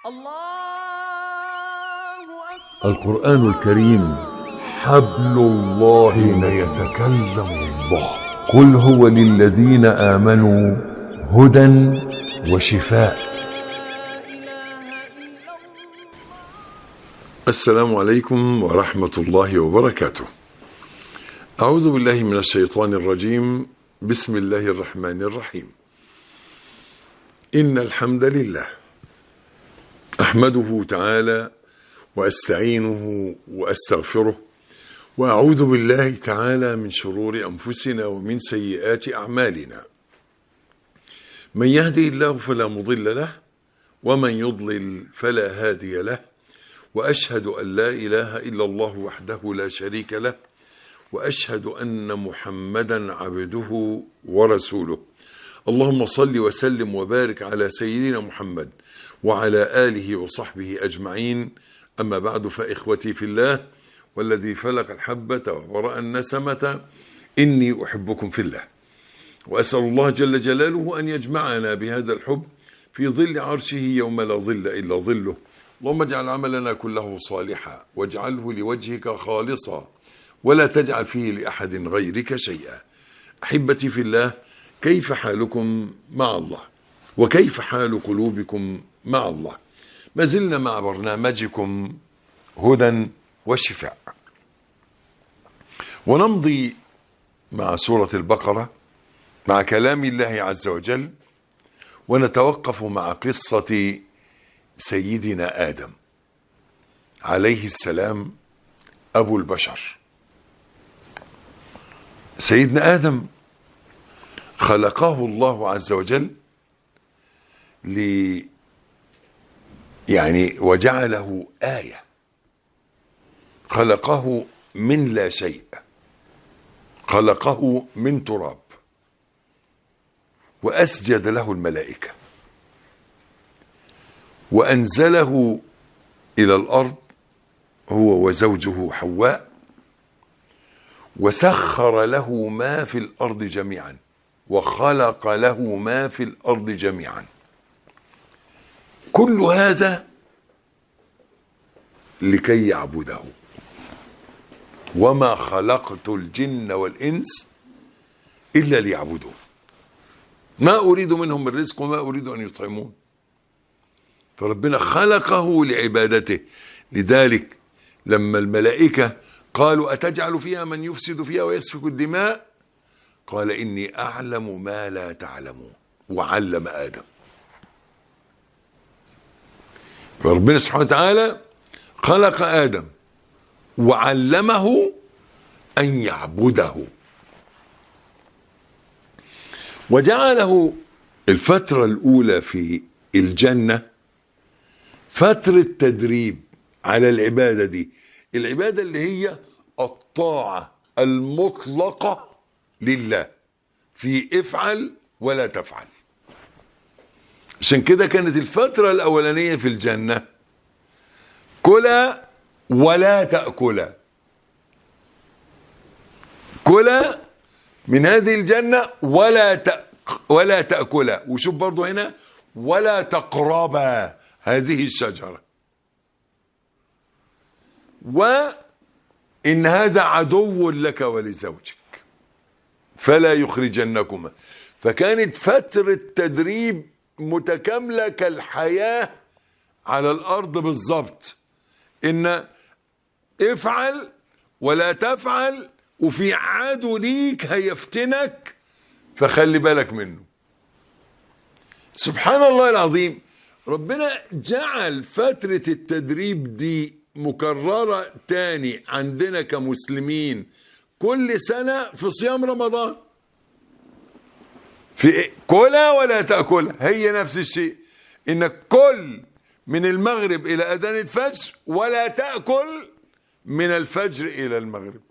الله أكبر القرآن الكريم حبل الله حين يتكلم الله قل هو للذين آمنوا هدى وشفاء لا إله إلا الله السلام عليكم ورحمة الله وبركاته أعوذ بالله من الشيطان الرجيم بسم الله الرحمن الرحيم إن الحمد لله أحمده تعالى وأستعينه وأستغفره وأعوذ بالله تعالى من شرور أنفسنا ومن سيئات أعمالنا من يهدي الله فلا مضل له ومن يضلل فلا هادي له واشهد ان لا اله الا الله وحده لا شريك له واشهد ان محمدا عبده ورسوله اللهم صل وسلم وبارك على سيدنا محمد وعلى اله وصحبه اجمعين اما بعد فاخوتي في الله والذي فلق الحبه وبرا النسمه اني احبكم في الله واسال الله جل جلاله ان يجمعنا بهذا الحب في ظل عرشه يوم لا ظل الا ظله اللهم اجعل عملنا كله صالحا واجعله لوجهك خالصا ولا تجعل فيه لاحد غيرك شيئا احبتي في الله كيف حالكم مع الله وكيف حال قلوبكم مع الله ما زلنا مع برنامجكم هدى وشفاء ونمضي مع سوره البقره مع كلام الله عز وجل ونتوقف مع قصه سيدنا ادم عليه السلام ابو البشر سيدنا ادم خلقه الله عز وجل ل يعني وجعله ايه خلقه من لا شيء خلقه من تراب واسجد له الملائكه وانزله الى الارض هو وزوجه حواء وسخر له ما في الارض جميعا وخلق له ما في الارض جميعا كل هذا لكي يعبده وما خلقت الجن والانس الا ليعبدون ما اريد منهم من رزق وما اريد ان يطعمون فربنا خلقه لعبادته لذلك لما الملائكة قالوا أتجعل فيها من يفسد فيها ويسفك الدماء قال إني أعلم ما لا تعلمون وعلم آدم ربنا سبحانه وتعالى خلق آدم وعلمه أن يعبده وجعله الفترة الأولى في الجنة فترة تدريب على العبادة دي العبادة اللي هي الطاعة المطلقة لله في افعل ولا تفعل عشان كده كانت الفترة الأولانية في الجنة كلا ولا تأكلا كلا من هذه الجنة ولا تأك ولا تأكلا وشوف برضو هنا ولا تقربا هذه الشجرة وإن هذا عدو لك ولزوجك فلا يخرجنكما فكانت فترة تدريب متكاملة كالحياة على الأرض بالظبط إن افعل ولا تفعل وفي عدو ليك هيفتنك فخلي بالك منه سبحان الله العظيم ربنا جعل فترة التدريب دي مكررة تاني عندنا كمسلمين كل سنة في صيام رمضان في إيه؟ كلها ولا تأكلها هي نفس الشيء انك كل من المغرب الى اذان الفجر ولا تأكل من الفجر الى المغرب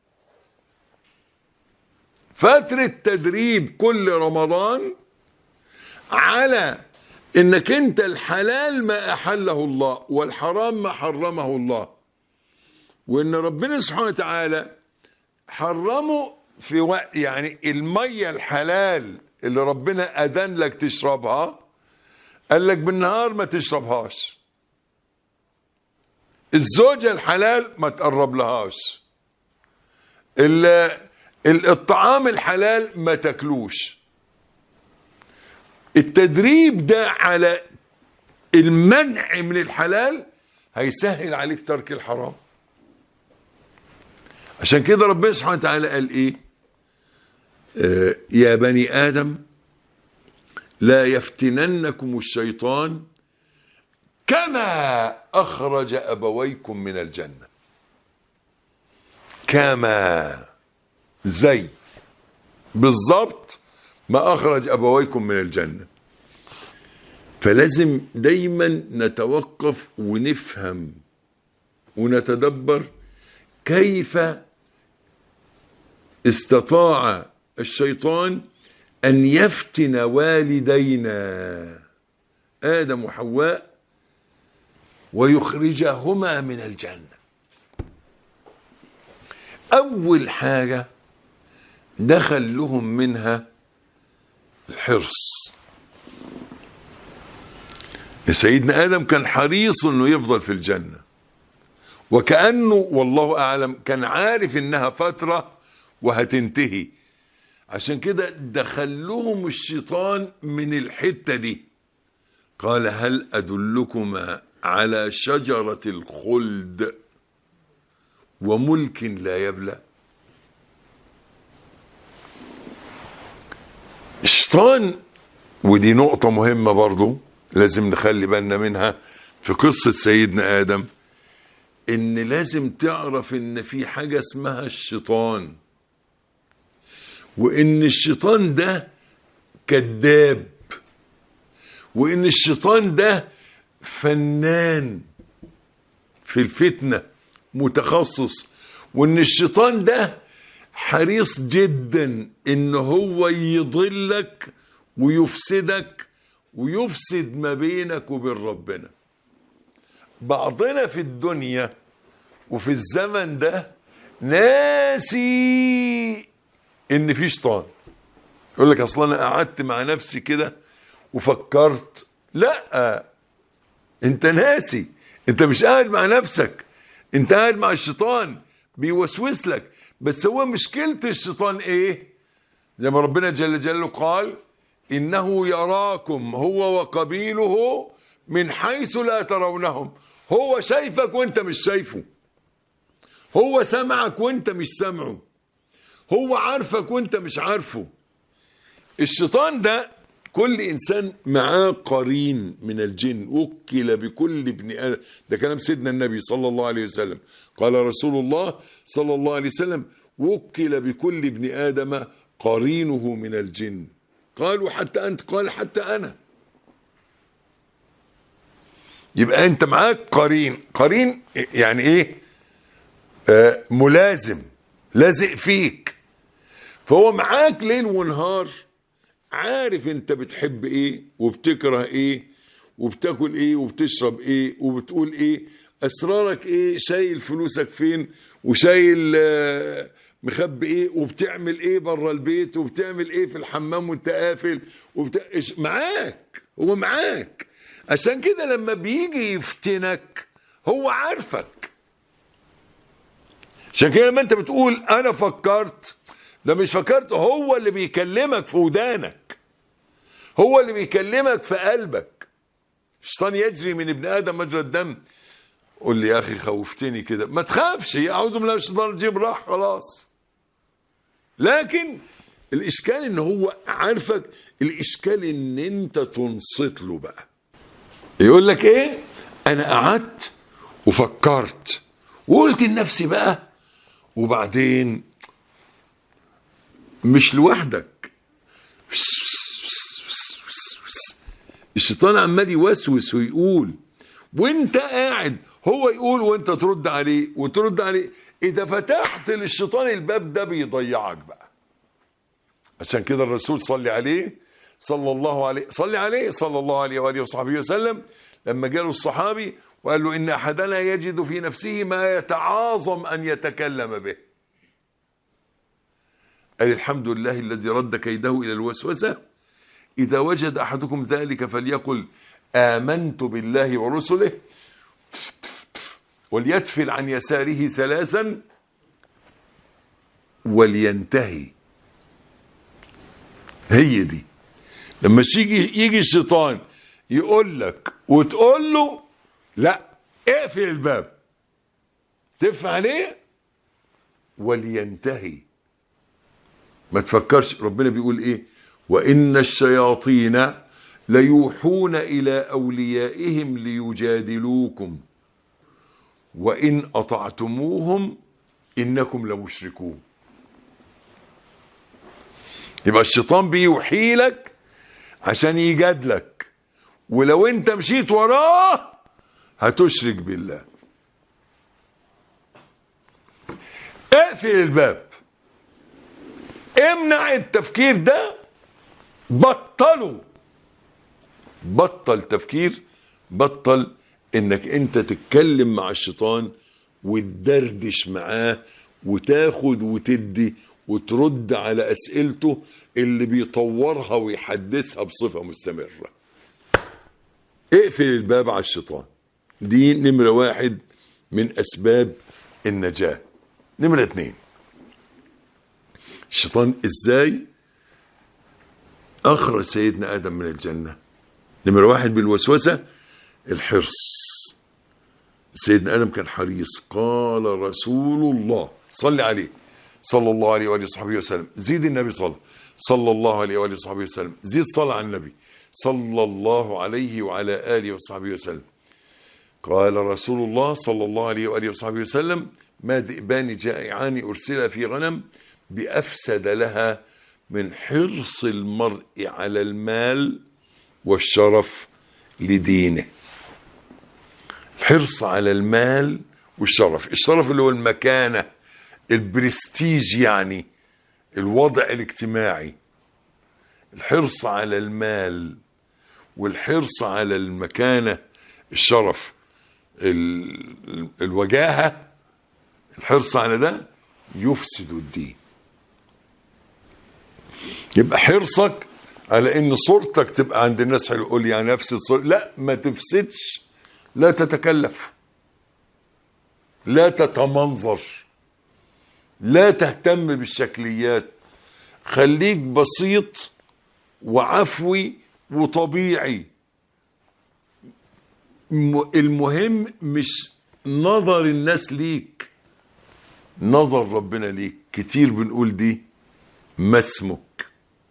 فترة تدريب كل رمضان على انك انت الحلال ما احله الله والحرام ما حرمه الله وان ربنا سبحانه وتعالى حرمه في وقت يعني الميه الحلال اللي ربنا اذن لك تشربها قال لك بالنهار ما تشربهاش الزوجة الحلال ما تقرب لهاش ال- ال- الطعام الحلال ما تاكلوش التدريب ده على المنع من الحلال هيسهل عليك ترك الحرام عشان كده ربنا سبحانه وتعالى قال ايه آه يا بني ادم لا يفتننكم الشيطان كما اخرج ابويكم من الجنه كما زي بالظبط ما اخرج ابويكم من الجنه فلازم دايما نتوقف ونفهم ونتدبر كيف استطاع الشيطان ان يفتن والدينا ادم وحواء ويخرجهما من الجنه اول حاجه دخل لهم منها الحرص سيدنا ادم كان حريص انه يفضل في الجنه وكانه والله اعلم كان عارف انها فتره وهتنتهي عشان كده دخل لهم الشيطان من الحته دي قال هل ادلكما على شجره الخلد وملك لا يبلى الشيطان ودي نقطة مهمة برضو لازم نخلي بالنا منها في قصة سيدنا آدم إن لازم تعرف إن في حاجة اسمها الشيطان وإن الشيطان ده كذاب وإن الشيطان ده فنان في الفتنة متخصص وإن الشيطان ده حريص جدا إن هو يضلك ويفسدك ويفسد ما بينك وبين ربنا بعضنا في الدنيا وفي الزمن ده ناسي ان في شيطان يقول لك اصلا انا قعدت مع نفسي كده وفكرت لا انت ناسي انت مش قاعد مع نفسك انت قاعد مع الشيطان بيوسوس لك بس هو مشكلة الشيطان ايه زي ما ربنا جل جلاله قال انه يراكم هو وقبيله من حيث لا ترونهم هو شايفك وانت مش شايفه هو سمعك وانت مش سامعه هو عارفك وانت مش عارفه الشيطان ده كل انسان معاه قرين من الجن وكل بكل ابن ادم ده كلام سيدنا النبي صلى الله عليه وسلم قال رسول الله صلى الله عليه وسلم وكل بكل ابن ادم قرينه من الجن قالوا حتى انت قال حتى انا يبقى انت معاك قرين قرين يعني ايه آه ملازم لازق فيك فهو معاك ليل ونهار عارف انت بتحب ايه وبتكره ايه وبتاكل ايه وبتشرب ايه وبتقول ايه اسرارك ايه شايل فلوسك فين وشايل آه، مخبي ايه وبتعمل ايه بره البيت وبتعمل ايه في الحمام وانت قافل وبت... إيش- معاك هو معاك عشان كده لما بيجي يفتنك هو عارفك عشان كده لما انت بتقول انا فكرت ده مش فكرت هو اللي بيكلمك في ودانك هو اللي بيكلمك في قلبك الشيطان يجري من ابن ادم مجرى الدم قول لي يا اخي خوفتني كده ما تخافش اعوذ بالله من الشيطان الرجيم راح خلاص لكن الاشكال ان هو عارفك الاشكال ان انت تنصت له بقى يقول لك ايه انا قعدت وفكرت وقلت لنفسي بقى وبعدين مش لوحدك الشيطان عمال يوسوس ويقول وانت قاعد هو يقول وانت ترد عليه وترد عليه اذا فتحت للشيطان الباب ده بيضيعك بقى عشان كده الرسول صلي عليه صلى الله عليه صلي عليه صلى الله عليه واله وصحبه وسلم لما جاله الصحابي وقال له ان احدنا يجد في نفسه ما يتعاظم ان يتكلم به قال الحمد لله الذي رد كيده الى الوسوسه اذا وجد احدكم ذلك فليقل امنت بالله ورسله وليتفل عن يساره ثلاثا ولينتهي هي دي لما يجي يجي الشيطان يقول لك وتقول له لا اقفل الباب تقفل عليه ولينتهي ما تفكرش ربنا بيقول ايه وان الشياطين ليوحون الى اوليائهم ليجادلوكم وان اطعتموهم انكم لمشركون يبقى الشيطان بيوحي لك عشان يجادلك ولو انت مشيت وراه هتشرك بالله اقفل الباب امنع التفكير ده بطله بطل تفكير بطل انك انت تتكلم مع الشيطان وتدردش معاه وتاخد وتدي وترد على اسئلته اللي بيطورها ويحدثها بصفه مستمره اقفل الباب على الشيطان دي نمرة واحد من أسباب النجاة نمرة اتنين الشيطان ازاي أخرج سيدنا آدم من الجنة نمرة واحد بالوسوسة الحرص سيدنا آدم كان حريص قال رسول الله صلي عليه صلى الله عليه وآله وصحبه وسلم زيد النبي صلى صلى الله عليه وآله وصحبه وسلم زيد صلى على النبي صلى الله عليه وعلى آله وصحبه وسلم قال رسول الله صلى الله عليه وآله وصحبه وسلم ما ذئبان جائعان أرسل في غنم بأفسد لها من حرص المرء على المال والشرف لدينه الحرص على المال والشرف الشرف اللي هو المكانة البرستيج يعني الوضع الاجتماعي الحرص على المال والحرص على المكانة الشرف ال- الوجاهة الحرص على ده يفسد الدين يبقى حرصك على ان صورتك تبقى عند الناس حلو قول يعني افسد صورتك لا ما تفسدش لا تتكلف لا تتمنظر لا تهتم بالشكليات خليك بسيط وعفوي وطبيعي م- المهم مش نظر الناس ليك نظر ربنا ليك كتير بنقول دي ما اسمك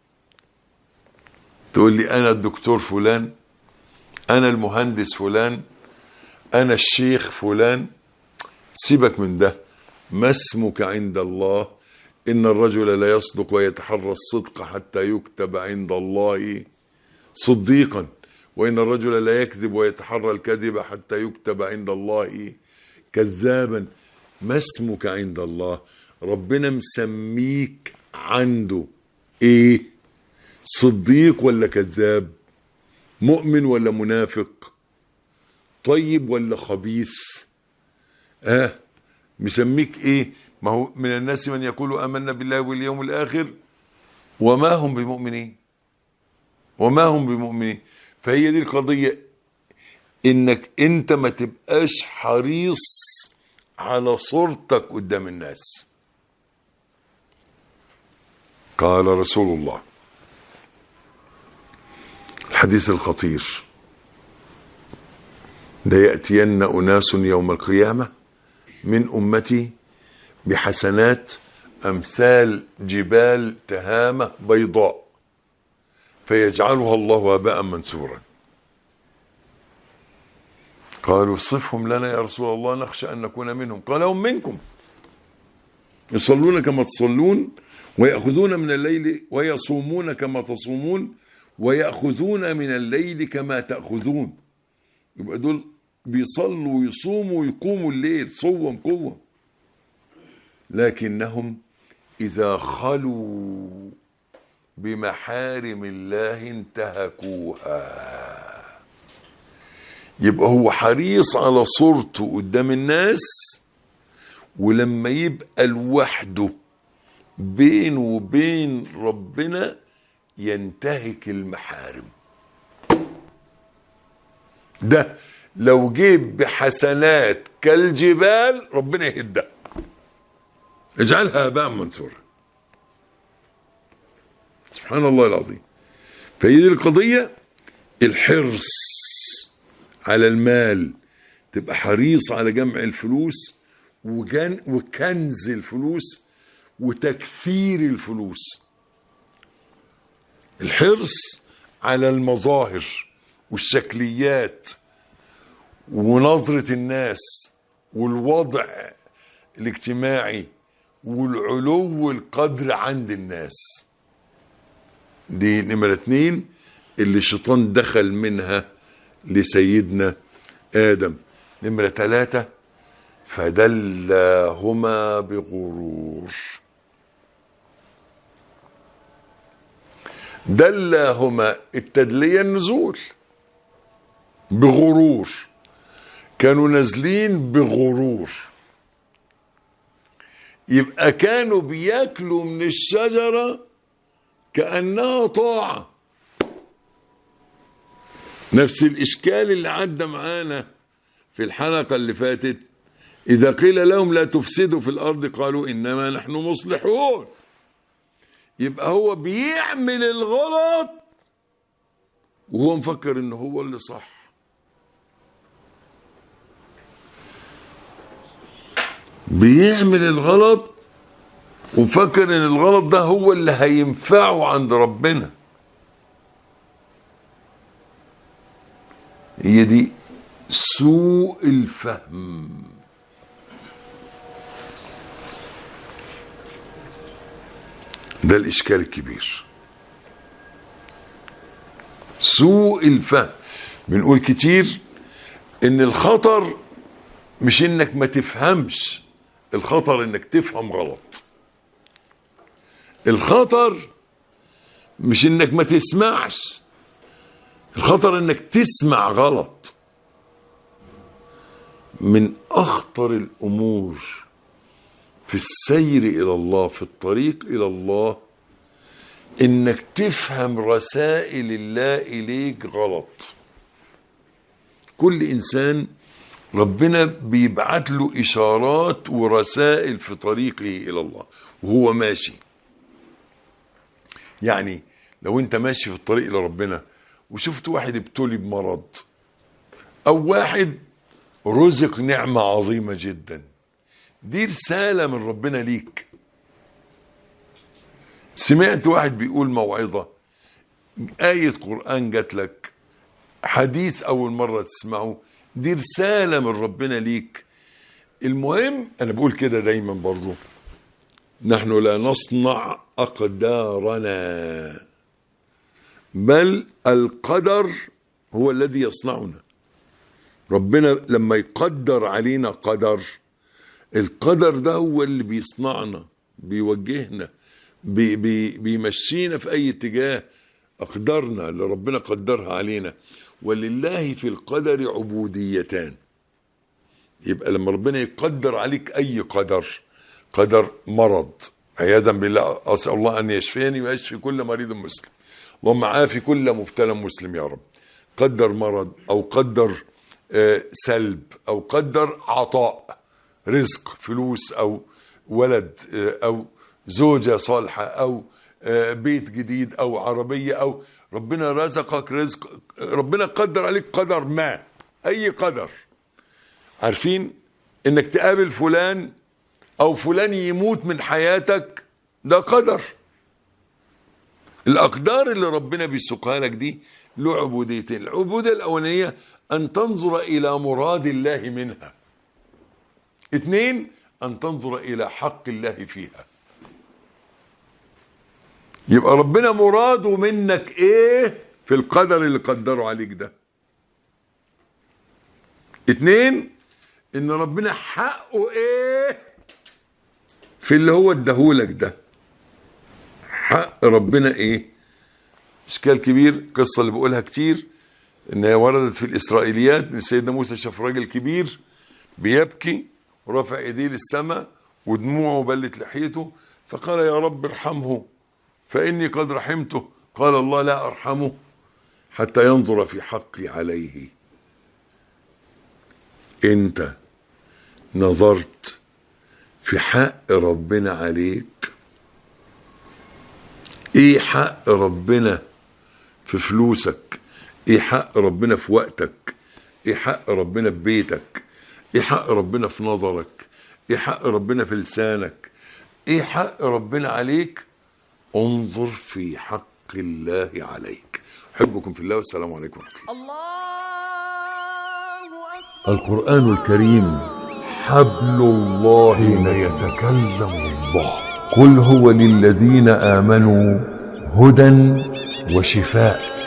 تقول لي انا الدكتور فلان انا المهندس فلان انا الشيخ فلان سيبك من ده ما اسمك عند الله ان الرجل لا يصدق ويتحرى الصدق حتى يكتب عند الله صديقا وان الرجل لا يكذب ويتحرى الكذب حتى يكتب عند الله كذابا ما اسمك عند الله ربنا مسميك عنده ايه صديق ولا كذاب مؤمن ولا منافق طيب ولا خبيث اه مسميك ايه ما هو من الناس من يقول امنا بالله واليوم الاخر وما هم بمؤمنين وما هم بمؤمنين فهي دي القضيه انك انت ما تبقاش حريص على صورتك قدام الناس قال رسول الله الحديث الخطير ليأتين أناس يوم القيامة من أمتي بحسنات أمثال جبال تهامة بيضاء فيجعلها الله هباء منثورا قالوا صفهم لنا يا رسول الله نخشى أن نكون منهم قال هم منكم يصلون كما تصلون ويأخذون من الليل ويصومون كما تصومون ويأخذون من الليل كما تأخذون يبقى دول بيصلوا ويصوموا ويقوموا الليل صوم قوة لكنهم إذا خلوا بمحارم الله انتهكوها يبقى هو حريص على صورته قدام الناس ولما يبقى لوحده بينه وبين ربنا ينتهك المحارم ده لو جيب بحسنات كالجبال ربنا يهدها اجعلها هباء منثورا سبحان الله العظيم فهي دي القضية الحرص على المال تبقى حريص على جمع الفلوس وجن وكنز الفلوس وتكثير الفلوس الحرص على المظاهر والشكليات ونظرة الناس والوضع الاجتماعي والعلو القدر عند الناس دي نمرة اتنين اللي الشيطان دخل منها لسيدنا آدم نمرة ثلاثة فدلاهما بغرور دلاهما التدلية النزول بغرور كانوا نازلين بغرور يبقى كانوا بياكلوا من الشجرة كأنها طاعة نفس الإشكال اللي عدى معانا في الحلقة اللي فاتت إذا قيل لهم لا تفسدوا في الأرض قالوا إنما نحن مصلحون يبقى هو بيعمل الغلط وهو مفكر إن هو اللي صح بيعمل الغلط ومفكر ان الغلط ده هو اللي هينفعه عند ربنا هي دي سوء الفهم ده الاشكال الكبير سوء الفهم بنقول كتير ان الخطر مش انك ما تفهمش الخطر انك تفهم غلط الخطر مش انك ما تسمعش الخطر انك تسمع غلط من اخطر الامور في السير الى الله في الطريق الى الله انك تفهم رسائل الله اليك غلط كل انسان ربنا بيبعت له اشارات ورسائل في طريقه الى الله وهو ماشي يعني لو انت ماشي في الطريق الى ربنا وشفت واحد ابتلي بمرض او واحد رزق نعمة عظيمة جدا دي رسالة من ربنا ليك سمعت واحد بيقول موعظة آية قرآن جات لك حديث أول مرة تسمعه دي رسالة من ربنا ليك المهم أنا بقول كده دايما برضو نحن لا نصنع أقدارنا بل القدر هو الذي يصنعنا ربنا لما يقدر علينا قدر القدر ده هو اللي بيصنعنا بيوجهنا بي بي بيمشينا في أي اتجاه أقدارنا اللي ربنا قدرها علينا ولله في القدر عبوديتان يبقى لما ربنا يقدر عليك أي قدر قدر مرض عياذا بالله أسأل الله أن يشفيني ويشفي كل مريض مسلم اللهم عافي كل مبتلى مسلم يا رب قدر مرض أو قدر آه، سلب أو قدر عطاء رزق فلوس أو ولد آه، أو زوجة صالحة أو آه، بيت جديد أو عربية أو ربنا رزقك رزق ربنا قدر عليك قدر ما أي قدر عارفين انك تقابل فلان او فلان يموت من حياتك ده قدر الاقدار اللي ربنا بيسوقها لك دي له عبوديتين العبوديه الاولانيه ان تنظر الى مراد الله منها اثنين ان تنظر الى حق الله فيها يبقى ربنا مراده منك ايه في القدر اللي قدره عليك ده اتنين ان ربنا حقه ايه في اللي هو اداهولك ده حق ربنا ايه اشكال كبير قصة اللي بقولها كتير ان هي وردت في الاسرائيليات ان سيدنا موسى شاف راجل كبير بيبكي ورفع ايديه للسماء ودموعه بلت لحيته فقال يا رب ارحمه فاني قد رحمته قال الله لا ارحمه حتى ينظر في حقي عليه انت نظرت في حق ربنا عليك ايه حق ربنا في فلوسك ايه حق ربنا في وقتك ايه حق ربنا في بيتك ايه حق ربنا في نظرك ايه حق ربنا في لسانك ايه حق ربنا عليك انظر في حق الله عليك احبكم في الله والسلام عليكم ورحمه الله الله أكبر القرآن الكريم حبل الله حين يتكلم الله قل هو للذين آمنوا هدى وشفاء